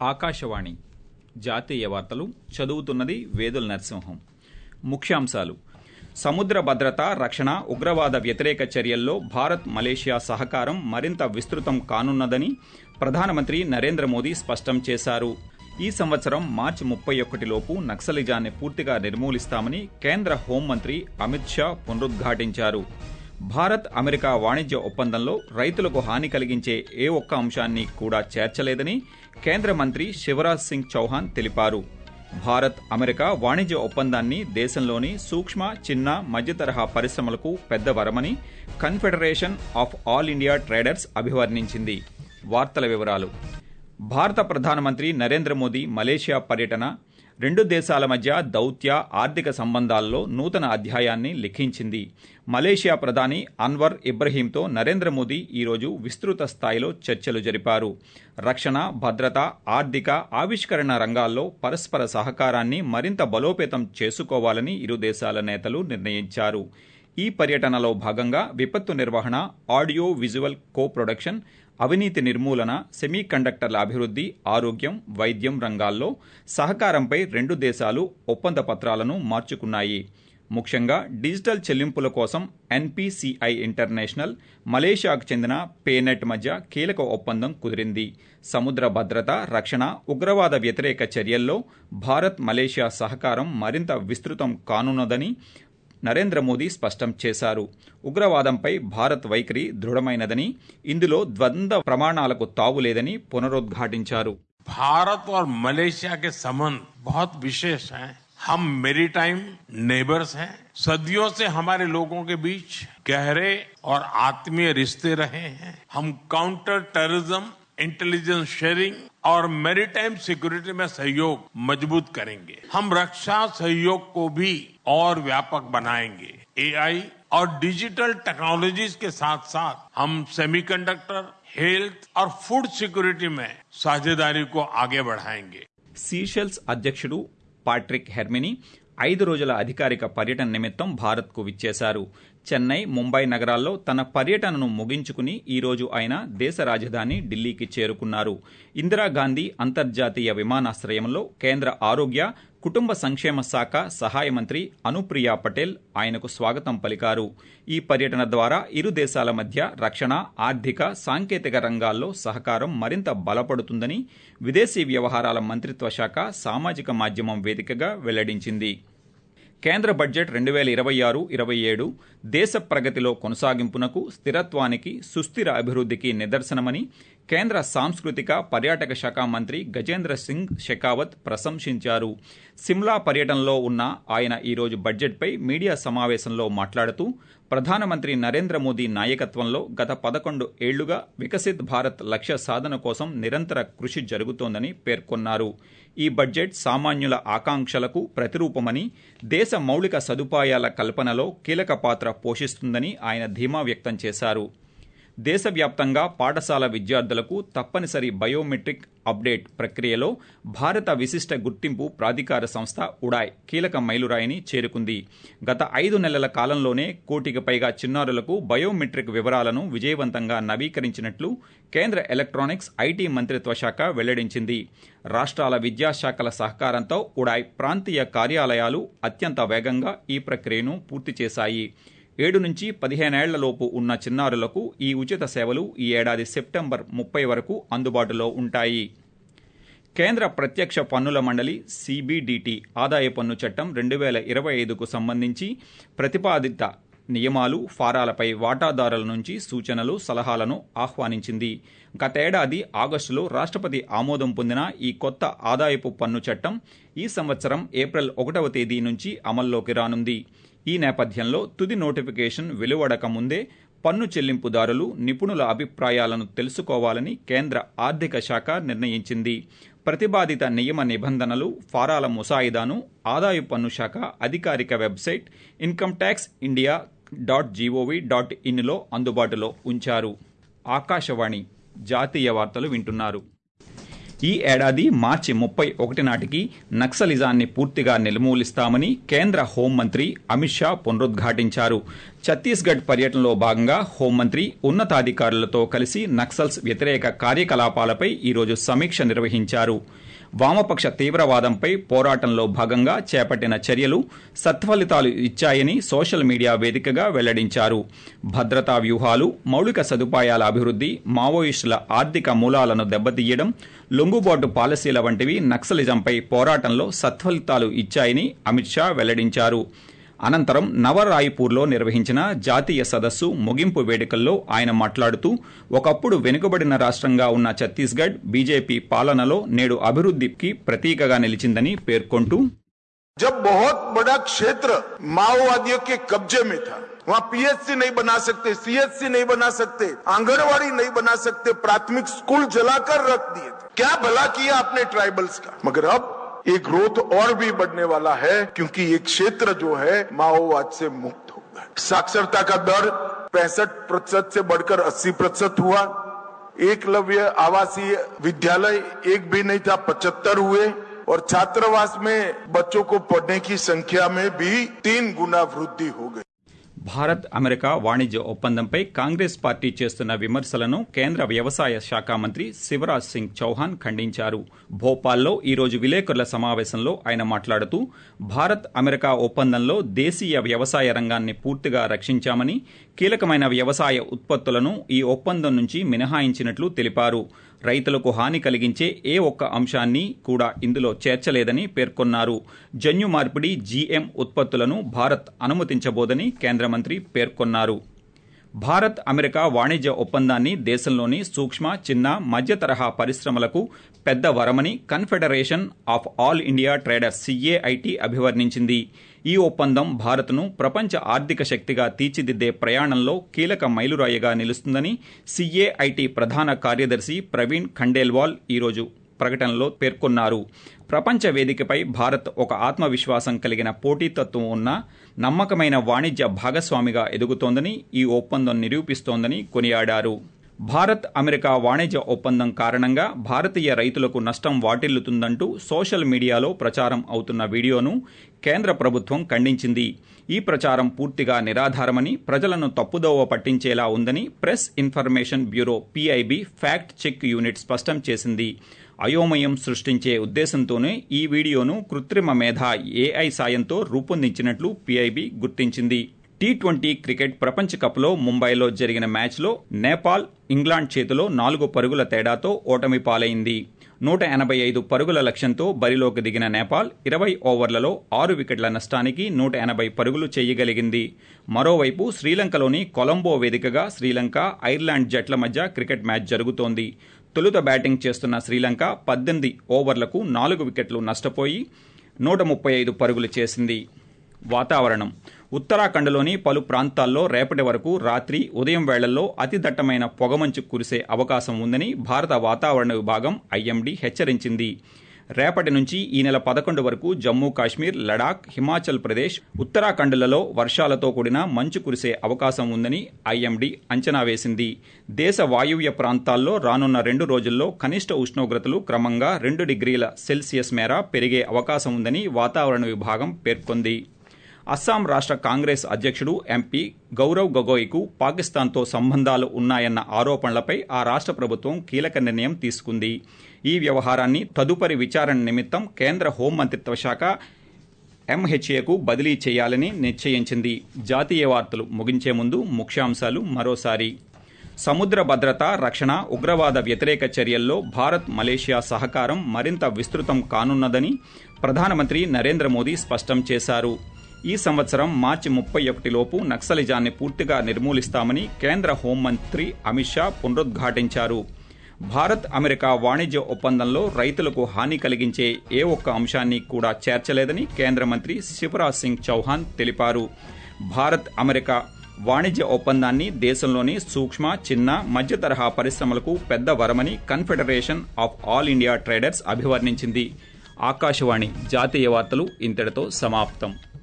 ఆకాశవాణి జాతీయ వార్తలు చదువుతున్నది వేదుల నరసింహం ముఖ్యాంశాలు సముద్ర భద్రత రక్షణ ఉగ్రవాద వ్యతిరేక చర్యల్లో భారత్ మలేషియా సహకారం మరింత విస్తృతం కానున్నదని ప్రధానమంత్రి నరేంద్ర మోదీ స్పష్టం చేశారు ఈ సంవత్సరం మార్చి ముప్పై ఒకటిలోపు నక్సలిజాన్ని పూర్తిగా నిర్మూలిస్తామని కేంద్ర హోంమంత్రి అమిత్ షా పునరుద్ఘాటించారు భారత్ అమెరికా వాణిజ్య ఒప్పందంలో రైతులకు హాని కలిగించే ఏ ఒక్క అంశాన్ని కూడా చేర్చలేదని కేంద్ర మంత్రి శివరాజ్ సింగ్ చౌహాన్ తెలిపారు భారత్ అమెరికా వాణిజ్య ఒప్పందాన్ని దేశంలోని సూక్ష్మ చిన్న మధ్యతరహా పరిశ్రమలకు పెద్ద వరమని confederation of all India traders అభివర్ణించింది వార్తల వివరాలు భారత ప్రధానమంత్రి నరేంద్ర మోదీ మలేషియా పర్యటన రెండు దేశాల మధ్య దౌత్య ఆర్థిక సంబంధాల్లో నూతన అధ్యాయాన్ని లిఖించింది మలేషియా ప్రధాని అన్వర్ ఇబ్రహీంతో నరేంద్ర మోదీ ఈరోజు విస్తృత స్థాయిలో చర్చలు జరిపారు రక్షణ భద్రత ఆర్థిక ఆవిష్కరణ రంగాల్లో పరస్పర సహకారాన్ని మరింత బలోపేతం చేసుకోవాలని ఇరు దేశాల నేతలు నిర్ణయించారు ఈ పర్యటనలో భాగంగా విపత్తు నిర్వహణ ఆడియో విజువల్ కో ప్రొడక్షన్ అవినీతి నిర్మూలన సెమీ కండక్టర్ల అభివృద్ధి ఆరోగ్యం వైద్యం రంగాల్లో సహకారంపై రెండు దేశాలు ఒప్పంద పత్రాలను మార్చుకున్నాయి ముఖ్యంగా డిజిటల్ చెల్లింపుల కోసం ఎన్పీసీఐ ఇంటర్నేషనల్ మలేషియాకు చెందిన పేనెట్ మధ్య కీలక ఒప్పందం కుదిరింది సముద్ర భద్రత రక్షణ ఉగ్రవాద వ్యతిరేక చర్యల్లో భారత్ మలేషియా సహకారం మరింత విస్తృతం కానున్నదని నరేంద్ర మోదీ స్పష్టం చేశారు ఉగ్రవాదంపై భారత్ వైఖరి దృఢమైనదని ఇందులో ద్వంద్వ ప్రమాణాలకు తావులేదని పునరుద్ఘాటించారు भारत और मलेशिया के संबंध बहुत विशेष हैं हम मेरीटाइम नेबर्स हैं सदियों से हमारे लोगों के बीच गहरे और आत्मीय रिश्ते रहे हैं हम काउंटर टेररिज्म इंटेलिजेंस शेयरिंग और मैरीटाइम सिक्योरिटी में सहयोग मजबूत करेंगे हम रक्षा सहयोग को भी और व्यापक बनाएंगे एआई और डिजिटल टेक्नोलॉजीज के साथ साथ हम सेमीकंडक्टर हेल्थ और फूड सिक्योरिटी में साझेदारी को आगे बढ़ाएंगे సీషెల్స్ అధ్యక్షుడు పాట్రిక్ హెర్మిని ఐదు రోజుల అధికారిక పర్యటన నిమిత్తం భారత్కు విచ్చేశారు చెన్నై ముంబై నగరాల్లో తన పర్యటనను ముగించుకుని ఈ రోజు ఆయన దేశ రాజధాని ఢిల్లీకి చేరుకున్నారు ఇందిరాగాంధీ అంతర్జాతీయ విమానాశ్రయంలో కేంద్ర ఆరోగ్య కుటుంబ సంక్షేమ శాఖ సహాయ మంత్రి అనుప్రియా పటేల్ ఆయనకు స్వాగతం పలికారు ఈ పర్యటన ద్వారా ఇరు దేశాల మధ్య రక్షణ ఆర్థిక సాంకేతిక రంగాల్లో సహకారం మరింత బలపడుతుందని విదేశీ వ్యవహారాల మంత్రిత్వ శాఖ సామాజిక మాధ్యమం వేదికగా వెల్లడించింది కేంద్ర బడ్జెట్ రెండు వేల ఇరవై ఆరు ఇరవై ఏడు దేశ ప్రగతిలో కొనసాగింపునకు స్థిరత్వానికి సుస్థిర అభివృద్ధికి నిదర్శనమని కేంద్ర సాంస్కృతిక పర్యాటక శాఖ మంత్రి గజేంద్ర సింగ్ షెకావత్ ప్రశంసించారు సిమ్లా పర్యటనలో ఉన్న ఆయన ఈరోజు బడ్జెట్పై మీడియా సమావేశంలో మాట్లాడుతూ ప్రధానమంత్రి నరేంద్ర మోదీ నాయకత్వంలో గత పదకొండు ఏళ్లుగా వికసిత్ భారత్ లక్ష్య సాధన కోసం నిరంతర కృషి జరుగుతోందని పేర్కొన్నారు ఈ బడ్జెట్ సామాన్యుల ఆకాంక్షలకు ప్రతిరూపమని దేశ మౌలిక సదుపాయాల కల్పనలో కీలక పాత్ర పోషిస్తుందని ఆయన ధీమా వ్యక్తం చేశారు దేశవ్యాప్తంగా పాఠశాల విద్యార్థులకు తప్పనిసరి బయోమెట్రిక్ అప్డేట్ ప్రక్రియలో భారత విశిష్ట గుర్తింపు ప్రాధికార సంస్థ ఉడాయ్ కీలక మైలురాయిని చేరుకుంది గత ఐదు నెలల కాలంలోనే కోటికి పైగా చిన్నారులకు బయోమెట్రిక్ వివరాలను విజయవంతంగా నవీకరించినట్లు కేంద్ర ఎలక్ట్రానిక్స్ ఐటీ మంత్రిత్వ శాఖ వెల్లడించింది రాష్ట్రాల విద్యాశాఖల సహకారంతో ఉడాయ్ ప్రాంతీయ కార్యాలయాలు అత్యంత వేగంగా ఈ ప్రక్రియను పూర్తి చేశాయి ఏడు నుంచి పదిహేనేళ్లలోపు ఉన్న చిన్నారులకు ఈ ఉచిత సేవలు ఈ ఏడాది సెప్టెంబర్ ముప్పై వరకు అందుబాటులో ఉంటాయి కేంద్ర ప్రత్యక్ష పన్నుల మండలి సిబిడిటి ఆదాయ పన్ను చట్టం రెండు వేల ఇరవై ఐదుకు సంబంధించి ప్రతిపాదిత నియమాలు ఫారాలపై వాటాదారుల నుంచి సూచనలు సలహాలను ఆహ్వానించింది గతేడాది ఆగస్టులో రాష్ట్రపతి ఆమోదం పొందిన ఈ కొత్త ఆదాయపు పన్ను చట్టం ఈ సంవత్సరం ఏప్రిల్ ఒకటవ తేదీ నుంచి అమల్లోకి రానుంది ఈ నేపథ్యంలో తుది నోటిఫికేషన్ వెలువడక ముందే పన్ను చెల్లింపుదారులు నిపుణుల అభిప్రాయాలను తెలుసుకోవాలని కేంద్ర ఆర్థిక శాఖ నిర్ణయించింది ప్రతిపాదిత నియమ నిబంధనలు ఫారాల ముసాయిదాను ఆదాయ పన్ను శాఖ అధికారిక website income tax India dot G O V dot ఇన్లో అందుబాటులో ఉంచారు ఆకాశవాణి జాతీయ వార్తలు వింటున్నారు ఈ ఏడాది మార్చి ముప్పై ఒకటి నాటికి నక్సలిజాన్ని పూర్తిగా నిర్మూలిస్తామని కేంద్ర హోంమంత్రి అమిత్ షా పునరుద్ఘాటించారు ఛత్తీస్గఢ్ పర్యటనలో భాగంగా హోంమంత్రి ఉన్నతాధికారులతో కలిసి నక్సల్స్ వ్యతిరేక కార్యకలాపాలపై ఈరోజు సమీక్ష నిర్వహించారు వామపక్ష తీవ్రవాదంపై పోరాటంలో భాగంగా చేపట్టిన చర్యలు సత్ఫలితాలు ఇచ్చాయని సోషల్ మీడియా వేదికగా వెల్లడించారు భద్రతా వ్యూహాలు మౌలిక సదుపాయాల అభివృద్ధి మావోయిస్టుల ఆర్థిక మూలాలను దెబ్బతీయడం లొంగుబాటు పాలసీల వంటివి నక్సలిజంపై పోరాటంలో సత్ఫలితాలు ఇచ్చాయని అమిత్ షా వెల్లడించారు అనంతరం నవరాయ్పూర్లో నిర్వహించిన జాతీయ సదస్సు ముగింపు వేడుకల్లో ఆయన మాట్లాడుతూ ఒకప్పుడు వెనుకబడిన రాష్ట్రంగా ఉన్న ఛత్తీస్గఢ్ బీజేపీ పాలనలో నేడు అభివృద్ధికి ప్రతీకగా నిలిచిందని పేర్కొంటూ जब बहुत बड़ा क्षेत्र माओवादियों के कब्जे में था वहाँ पीएचसी नहीं बना सकते सीएचसी नहीं बना सकते आंगनवाड़ी नहीं बना सकते प्राथमिक स्कूल जलाकर रख दिए थे क्या भला किया आपने ट्राइबल्स का मगर अब ये ग्रोथ और भी बढ़ने वाला है क्योंकि ये क्षेत्र जो है माओवाद से मुक्त हो गया साक्षरता का दर पैंसठ प्रतिशत से बढ़कर 80 प्रतिशत हुआ एकलव्य आवासीय विद्यालय एक भी नहीं था पचहत्तर हुए और छात्रावास में बच्चों को पढ़ने की संख्या में भी तीन गुना वृद्धि हो गई భారత్ అమెరికా వాణిజ్య ఒప్పందంపై కాంగ్రెస్ పార్టీ చేస్తున్న విమర్శలను కేంద్ర వ్యవసాయ శాఖ మంత్రి శివరాజ్ సింగ్ చౌహాన్ ఖండించారు భోపాల్లో ఈరోజు విలేకరుల సమావేశంలో ఆయన మాట్లాడుతూ భారత్ అమెరికా ఒప్పందంలో దేశీయ వ్యవసాయ రంగాన్ని పూర్తిగా రక్షించామని కీలకమైన వ్యవసాయ ఉత్పత్తులను ఈ ఒప్పందం నుంచి మినహాయించినట్లు తెలిపారు రైతులకు హాని కలిగించే ఏ ఒక్క అంశాన్ని కూడా ఇందులో చేర్చలేదని పేర్కొన్నారు జన్యు మార్పిడి జీఎం ఉత్పత్తులను భారత్ అనుమతించబోదని కేంద్ర మంత్రి పేర్కొన్నారు భారత్ అమెరికా వాణిజ్య ఒప్పందాన్ని దేశంలోని సూక్ష్మ చిన్న మధ్య తరహా పరిశ్రమలకు పెద్ద వరమని confederation of all India traders C A I T అభివర్ణించింది ఈ ఒప్పందం భారత్ను ప్రపంచ ఆర్థిక శక్తిగా తీర్చిదిద్దే ప్రయాణంలో కీలక మైలురాయిగా నిలుస్తుందని సిఏఐటి ప్రధాన కార్యదర్శి ప్రవీణ్ ఖండేల్వాల్ ఈరోజు ప్రకటనలో పేర్కొన్నారు ప్రపంచ వేదికపై భారత్ ఒక ఆత్మవిశ్వాసం కలిగిన పోటీతత్వం ఉన్న నమ్మకమైన వాణిజ్య భాగస్వామిగా ఎదుగుతోందని ఈ ఒప్పందం నిరూపిస్తోందని కొనియాడారు భారత్ అమెరికా వాణిజ్య ఒప్పందం కారణంగా భారతీయ రైతులకు నష్టం వాటిల్లుతుందంటూ సోషల్ మీడియాలో ప్రచారం అవుతున్న వీడియోను కేంద్ర ప్రభుత్వం ఖండించింది ఈ ప్రచారం పూర్తిగా నిరాధారమని ప్రజలను తప్పుదోవ పట్టించేలా ఉందని press information bureau P I B fact check unit స్పష్టం చేసింది అయోమయం సృష్టించే ఉద్దేశంతోనే ఈ వీడియోను కృత్రిమ మేధ ఏఐ సాయంతో రూపొందించినట్లు పీఐబీ గుర్తించింది టీ ట్వంటీ క్రికెట్ ప్రపంచ కప్లో ముంబైలో జరిగిన మ్యాచ్లో నేపాల్ ఇంగ్లాండ్ చేతిలో నాలుగు పరుగుల తేడాతో ఓటమి పాలైంది నూట ఎనభై ఐదు పరుగుల లక్ష్యంతో బరిలోకి దిగిన నేపాల్ ఇరవై ఓవర్లలో ఆరు వికెట్ల నష్టానికి నూట ఎనభై పరుగులు చేయగలిగింది మరోవైపు శ్రీలంకలోని కొలంబో వేదికగా శ్రీలంక ఐర్లాండ్ జట్ల మధ్య క్రికెట్ మ్యాచ్ జరుగుతోంది తొలుత బ్యాటింగ్ చేస్తున్న శ్రీలంక పద్దెనిమిది ఓవర్లకు నాలుగు వికెట్లు నష్టపోయి నూట ముప్పై ఐదు పరుగులు చేసింది వాతావరణం ఉత్తరాఖండ్లోని పలు ప్రాంతాల్లో రేపటి వరకు రాత్రి ఉదయం వేళల్లో అతి దట్టమైన పొగమంచు కురిసే అవకాశం ఉందని భారత వాతావరణ విభాగం ఐఎండీ హెచ్చరించింది రేపటి నుంచి ఈ నెల పదకొండు వరకు జమ్మూ కాశ్మీర్ లడాక్ హిమాచల్ ప్రదేశ్ ఉత్తరాఖండ్లలో వర్షాలతో కూడిన మంచు కురిసే అవకాశం ఉందని ఐఎండీ అంచనా వేసింది దేశ వాయువ్య ప్రాంతాల్లో రానున్న రెండు రోజుల్లో కనిష్ట ఉష్ణోగ్రతలు క్రమంగా రెండు డిగ్రీల సెల్సియస్ మేర పెరిగే అవకాశం ఉందని వాతావరణ విభాగం పేర్కొంది అస్సాం రాష్ట్ర కాంగ్రెస్ అధ్యక్షుడు ఎంపీ గౌరవ్ గొగోయ్కు పాకిస్తాన్తో సంబంధాలు ఉన్నాయన్న ఆరోపణలపై ఆ రాష్ట్ర ప్రభుత్వం కీలక నిర్ణయం తీసుకుంది ఈ వ్యవహారాన్ని తదుపరి విచారణ నిమిత్తం కేంద్ర హోంమంత్రిత్వ శాఖ ఎంహెచ్ఏకు బదిలీ చేయాలని నిశ్చయించింది జాతీయ వార్తలు ముగించే ముందు ముఖ్యాంశాలు మరోసారి సముద్ర భద్రత రక్షణ ఉగ్రవాద వ్యతిరేక చర్యల్లో భారత్ మలేషియా సహకారం మరింత విస్తృతం కానున్నదని ప్రధానమంత్రి నరేంద్ర మోదీ స్పష్టం చేశారు ఈ సంవత్సరం మార్చి ముప్పై ఒకటిలోపు నక్సలిజాన్ని పూర్తిగా నిర్మూలిస్తామని కేంద్ర హోంమంత్రి అమిత్ షా పునరుద్ఘాటించారు భారత్ అమెరికా వాణిజ్య ఒప్పందంలో రైతులకు హాని కలిగించే ఏ ఒక్క అంశాన్ని కూడా చేర్చలేదని కేంద్ర మంత్రి శివరాజ్ సింగ్ చౌహాన్ తెలిపారు భారత్ అమెరికా వాణిజ్య ఒప్పందాన్ని దేశంలోని సూక్ష్మ చిన్న మధ్య తరహా పరిశ్రమలకు పెద్ద వరమని confederation of all India traders అభివర్ణించింది ఆకాశవాణి జాతీయ వార్తలు ఇంతటితో సమాప్తం